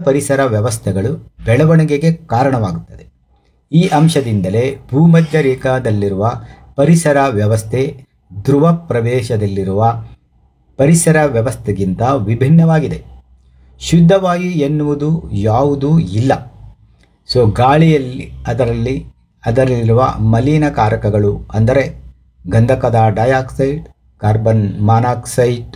ಪರಿಸರ ವ್ಯವಸ್ಥೆಗಳು ಬೆಳವಣಿಗೆಗೆ ಕಾರಣವಾಗುತ್ತದೆ ಈ ಅಂಶದಿಂದಲೇ ಭೂಮಧ್ಯ ರೇಖಾದಲ್ಲಿರುವ ಪರಿಸರ ವ್ಯವಸ್ಥೆ ಧ್ರುವ ಪ್ರವೇಶದಲ್ಲಿರುವ ಪರಿಸರ ವ್ಯವಸ್ಥೆಗಿಂತ ವಿಭಿನ್ನವಾಗಿದೆ ಶುದ್ಧವಾಯು ಎನ್ನುವುದು ಯಾವುದೂ ಇಲ್ಲ ಸೊ ಗಾಳಿಯಲ್ಲಿ ಅದರಲ್ಲಿ ಅದರಲ್ಲಿರುವ ಮಲಿನಕಾರಕಗಳು ಅಂದರೆ ಗಂಧಕದ dioxide carbon monoxide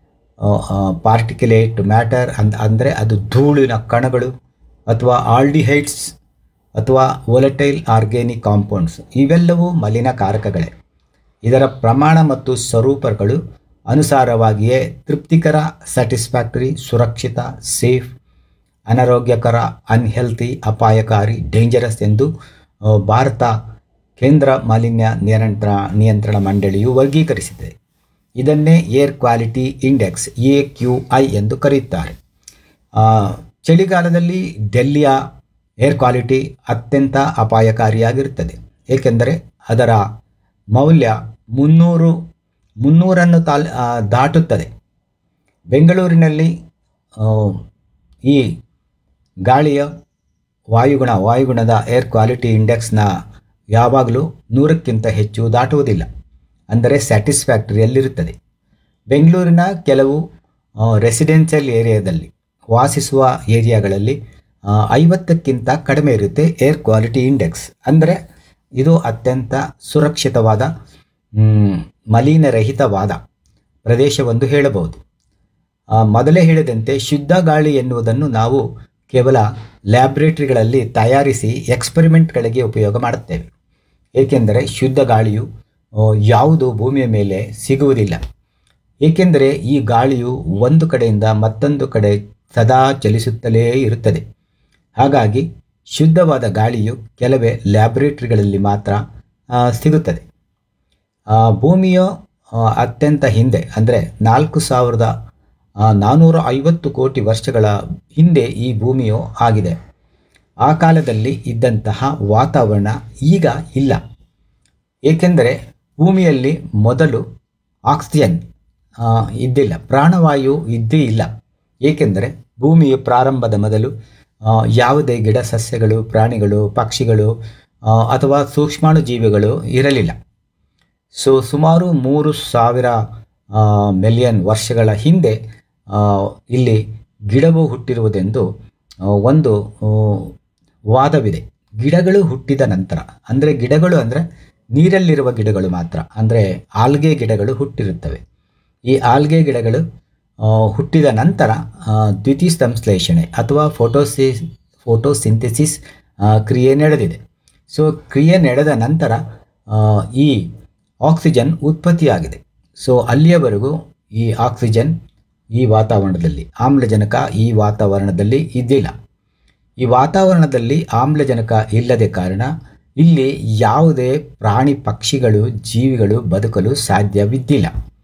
particulate matter ಅಂದ್ ಅಂದರೆ ಅದು ಧೂಳಿನ ಕಣಗಳು ಅಥವಾ ಆಲ್ಡಿಹೈಡ್ಸ್ ಅಥವಾ ವೊಲಟೈಲ್ ಆರ್ಗ್ಯಾನಿಕ್ ಕಾಂಪೌಂಡ್ಸ್ ಇವೆಲ್ಲವೂ ಮಲಿನಕಾರಕಗಳೇ ಇದರ ಪ್ರಮಾಣ ಮತ್ತು ಸ್ವರೂಪಗಳು ಅನುಸಾರವಾಗಿಯೇ ತೃಪ್ತಿಕರ ಸ್ಯಾಟಿಸ್ಫ್ಯಾಕ್ಟರಿ ಸುರಕ್ಷಿತ ಸೇಫ್ ಅನಾರೋಗ್ಯಕರ ಅನ್ಹೆಲ್ತಿ ಅಪಾಯಕಾರಿ ಡೇಂಜರಸ್ ಎಂದು ಆ, ಭಾರತ ಕೇಂದ್ರ ಮಾಲಿನ್ಯ ನಿಯಂತ್ರಣ ನಿಯಂತ್ರಣ ಮಂಡಳಿಯು ವರ್ಗೀಕರಿಸಿದೆ ಇದನ್ನೇ air quality index A Q I ಎಂದು ಕರೆಯುತ್ತಾರೆ ಆ, ಚಳಿಗಾಲದಲ್ಲಿ ಡೆಲ್ಲಿಯ ಏರ್ ಕ್ವಾಲಿಟಿ ಅತ್ಯಂತ ಅಪಾಯಕಾರಿಯಾಗಿರುತ್ತದೆ ಏಕೆಂದರೆ ಅದರ ಮೌಲ್ಯ ಮುನ್ನೂರು ಮುನ್ನೂರನ್ನು ತಾಲ್ ಆ, ದಾಟುತ್ತದೆ ಬೆಂಗಳೂರಿನಲ್ಲಿ ಆ, ಈ ಗಾಳಿಯ ವಾಯುಗುಣ ವಾಯುಗುಣದ ಏರ್ ಕ್ವಾಲಿಟಿ ಇಂಡೆಕ್ಸ್ನ ಯಾವಾಗಲೂ ನೂರಕ್ಕಿಂತ ಹೆಚ್ಚು ದಾಟುವುದಿಲ್ಲ ಅಂದರೆ ಸ್ಯಾಟಿಸ್ಫ್ಯಾಕ್ಟರಿಯಲ್ಲಿರುತ್ತದೆ ಬೆಂಗಳೂರಿನ ಕೆಲವು ರೆಸಿಡೆನ್ಷಿಯಲ್ ಏರಿಯಾದಲ್ಲಿ ವಾಸಿಸುವ ಏರಿಯಾಗಳಲ್ಲಿ ಆ, ಐವತ್ತಕ್ಕಿಂತ ಕಡಿಮೆ ಇರುತ್ತೆ ಏರ್ ಕ್ವಾಲಿಟಿ ಇಂಡೆಕ್ಸ್ ಅಂದರೆ ಇದು ಅತ್ಯಂತ ಸುರಕ್ಷಿತವಾದ ಮ್, ಮಲಿನರಹಿತವಾದ ಪ್ರದೇಶವೆಂದು ಹೇಳಬಹುದು ಆ, ಮೊದಲೇ ಹೇಳಿದಂತೆ ಶುದ್ಧ ಗಾಳಿ ಎನ್ನುವುದನ್ನು ನಾವು ಕೇವಲ ಲ್ಯಾಬ್ರೇಟರಿಗಳಲ್ಲಿ ತಯಾರಿಸಿ ಎಕ್ಸ್ಪರಿಮೆಂಟ್ಗಳಿಗೆ ಉಪಯೋಗ ಮಾಡುತ್ತೇವೆ ಏಕೆಂದರೆ ಶುದ್ಧ ಗಾಳಿಯು ಆ, ಯಾವುದು ಭೂಮಿಯ ಮೇಲೆ ಸಿಗುವುದಿಲ್ಲ ಏಕೆಂದರೆ ಈ ಗಾಳಿಯು ಒಂದು ಕಡೆಯಿಂದ ಮತ್ತೊಂದು ಕಡೆ ಸದಾ ಚಲಿಸುತ್ತಲೇ ಇರುತ್ತದೆ ಹಾಗಾಗಿ ಶುದ್ಧವಾದ ಗಾಳಿಯು ಕೆಲವೇ ಲ್ಯಾಬ್ರೇಟರಿಗಳಲ್ಲಿ ಮಾತ್ರ ಆ, ಸಿಗುತ್ತದೆ ಆ, ಭೂಮಿಯ ಆ, ಅತ್ಯಂತ ಹಿಂದೆ ಅಂದರೆ ನಾಲ್ಕು ಸಾವಿರದ ಆ, ನಾನ್ನೂರ ಐವತ್ತು ಕೋಟಿ ವರ್ಷಗಳ ಹಿಂದೆ ಈ ಭೂಮಿಯು ಆಗಿದೆ ಆ ಕಾಲದಲ್ಲಿ ಇದ್ದಂತಹ ವಾತಾವರಣ ಈಗ ಇಲ್ಲ ಏಕೆಂದರೆ ಭೂಮಿಯಲ್ಲಿ ಮೊದಲು ಆಕ್ಸಿಜನ್ ಆ, ಇದ್ದಿಲ್ಲ ಪ್ರಾಣವಾಯು ಇದ್ದೇ ಇಲ್ಲ ಏಕೆಂದರೆ ಭೂಮಿಯು ಪ್ರಾರಂಭದ ಮೊದಲು ಆ, ಯಾವುದೇ ಗಿಡ ಸಸ್ಯಗಳು ಪ್ರಾಣಿಗಳು ಪಕ್ಷಿಗಳು ಆ, ಅಥವಾ ಸೂಕ್ಷ್ಮಾಣು ಜೀವಿಗಳು ಇರಲಿಲ್ಲ ಸೊ ಸುಮಾರು ಮೂರು ಸಾವಿರ ಮಿಲಿಯನ್ ವರ್ಷಗಳ ಹಿಂದೆ ಆ, ಇಲ್ಲಿ ಗಿಡವು ಹುಟ್ಟಿರುವುದೆಂದು ಆ, ಒಂದು ಆ, ವಾದವಿದೆ ಗಿಡಗಳು ಹುಟ್ಟಿದ ನಂತರ ಅಂದರೆ ಗಿಡಗಳು ಅಂದರೆ ನೀರಲ್ಲಿರುವ ಗಿಡಗಳು ಮಾತ್ರ ಅಂದರೆ ಆಲ್ಗೆ ಗಿಡಗಳು ಹುಟ್ಟಿರುತ್ತವೆ ಈ ಆಲ್ಗೆ ಗಿಡಗಳು ಆ, ಹುಟ್ಟಿದ ನಂತರ ಆ, ದ್ವಿತೀಯ ಸಂಶ್ಲೇಷಣೆ ಅಥವಾ ಫೋಟೋಸಿ ಫೋಟೋಸಿಂಥೆಸಿಸ್ ಆ, ಕ್ರಿಯೆ ನಡೆದಿದೆ ಸೊ ಕ್ರಿಯೆ ನಡೆದ ನಂತರ ಆ, ಈ ಆಕ್ಸಿಜನ್ ಉತ್ಪತ್ತಿಯಾಗಿದೆ ಸೊ ಅಲ್ಲಿಯವರೆಗೂ ಈ ಆಕ್ಸಿಜನ್ ಈ ವಾತಾವರಣದಲ್ಲಿ ಆಮ್ಲಜನಕ ಈ ವಾತಾವರಣದಲ್ಲಿ ಇದ್ದಿಲ್ಲ ಈ ವಾತಾವರಣದಲ್ಲಿ ಆಮ್ಲಜನಕ ಇಲ್ಲದೆ ಕಾರಣ ಇಲ್ಲಿ ಯಾವುದೇ ಪ್ರಾಣಿ ಪಕ್ಷಿಗಳು ಜೀವಿಗಳು ಬದುಕಲು ಸಾಧ್ಯವಿದ್ದಿಲ್ಲ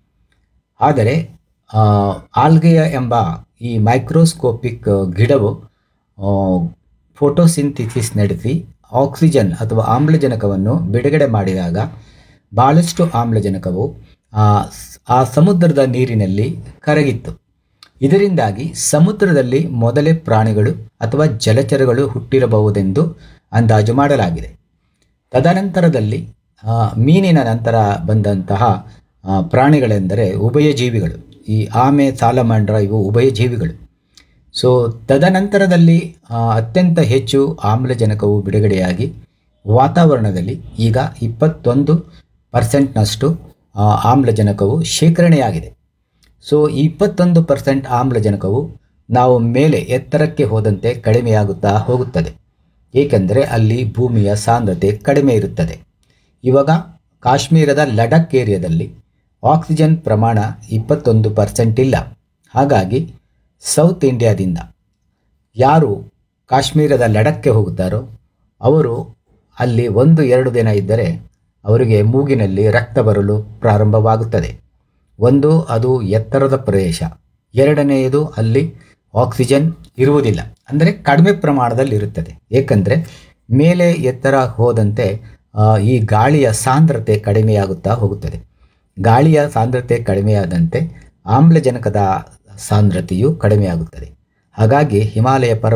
ಆದರೆ ಆ, ಆಲ್ಗೆಯ ಎಂಬ ಈ ಮೈಕ್ರೋಸ್ಕೋಪಿಕ್ ಗಿಡವು ಆ, ಫೋಟೋಸಿಂಥಿಸಿಸ್ ನಡೆಸಿ ಆಕ್ಸಿಜನ್ ಅಥವಾ ಆಮ್ಲಜನಕವನ್ನು ಬಿಡುಗಡೆ ಮಾಡಿದಾಗ ಭಾಳಷ್ಟು ಆಮ್ಲಜನಕವು ಆ ಸ್- ಆ ಸಮುದ್ರದ ನೀರಿನಲ್ಲಿ ಕರಗಿತ್ತು ಇದರಿಂದಾಗಿ ಸಮುದ್ರದಲ್ಲಿ ಮೊದಲೇ ಪ್ರಾಣಿಗಳು ಅಥವಾ ಜಲಚರಗಳು ಹುಟ್ಟಿರಬಹುದೆಂದು ಅಂದಾಜು ಮಾಡಲಾಗಿದೆ ತದನಂತರದಲ್ಲಿ ಆ, ಮೀನಿನ ನಂತರ ಬಂದಂತಹ ಆ, ಪ್ರಾಣಿಗಳೆಂದರೆ ಉಭಯಜೀವಿಗಳು ಈ ಆಮೆ ಸಾಲಮಾಂಡ್ರ ಇವು ಉಭಯಜೀವಿಗಳು ಸೊ ತದನಂತರದಲ್ಲಿ ಆ, ಅತ್ಯಂತ ಹೆಚ್ಚು ಆಮ್ಲಜನಕವು ಬಿಡುಗಡೆಯಾಗಿ ವಾತಾವರಣದಲ್ಲಿ ಈಗ ಇಪ್ಪತ್ತೊಂದು ಪರ್ಸೆಂಟ್ನಷ್ಟು ಆ, ಆಮ್ಲಜನಕವು ಶೇಖರಣೆಯಾಗಿದೆ ಸೊ ಈ ಇಪ್ಪತ್ತೊಂದು ಪರ್ಸೆಂಟ್ ಆಮ್ಲಜನಕವು ನಾವು ಮೇಲೆ ಎತ್ತರಕ್ಕೆ ಹೋದಂತೆ ಕಡಿಮೆಯಾಗುತ್ತಾ ಹೋಗುತ್ತದೆ ಏಕೆಂದರೆ ಅಲ್ಲಿ ಭೂಮಿಯ ಸಾಂದ್ರತೆ ಕಡಿಮೆ ಇರುತ್ತದೆ ಇವಾಗ ಕಾಶ್ಮೀರದ ಲಡಕ್ ಏರಿಯಾದಲ್ಲಿ ಆಕ್ಸಿಜನ್ ಪ್ರಮಾಣ ಇಪ್ಪತ್ತೊಂದು ಪರ್ಸೆಂಟ್ ಇಲ್ಲ ಹಾಗಾಗಿ ಸೌತ್ ಇಂಡಿಯಾದಿಂದ ಯಾರು ಕಾಶ್ಮೀರದ ಲಡಕ್ಕೆ ಹೋಗುತ್ತಾರೋ ಅವರು ಅಲ್ಲಿ ಒಂದು ಎರಡು ದಿನ ಇದ್ದರೆ ಅವರಿಗೆ ಮೂಗಿನಲ್ಲಿ ರಕ್ತ ಬರಲು ಪ್ರಾರಂಭವಾಗುತ್ತದೆ ಒಂದು ಅದು ಎತ್ತರದ ಪ್ರದೇಶ ಎರಡನೆಯದು ಅಲ್ಲಿ ಆಕ್ಸಿಜನ್ ಇರುವುದಿಲ್ಲ ಅಂದರೆ ಕಡಿಮೆ ಪ್ರಮಾಣದಲ್ಲಿ ಇರುತ್ತದೆ ಏಕೆಂದರೆ ಮೇಲೆ ಎತ್ತರ ಹೋದಂತೆ ಆ, ಈ ಗಾಳಿಯ ಸಾಂದ್ರತೆ ಕಡಿಮೆಯಾಗುತ್ತಾ ಹೋಗುತ್ತದೆ ಗಾಳಿಯ ಸಾಂದ್ರತೆ ಕಡಿಮೆಯಾದಂತೆ ಆಮ್ಲಜನಕದ ಸಾಂದ್ರತೆಯು ಕಡಿಮೆಯಾಗುತ್ತದೆ ಹಾಗಾಗಿ ಹಿಮಾಲಯ ಪರ್ವತ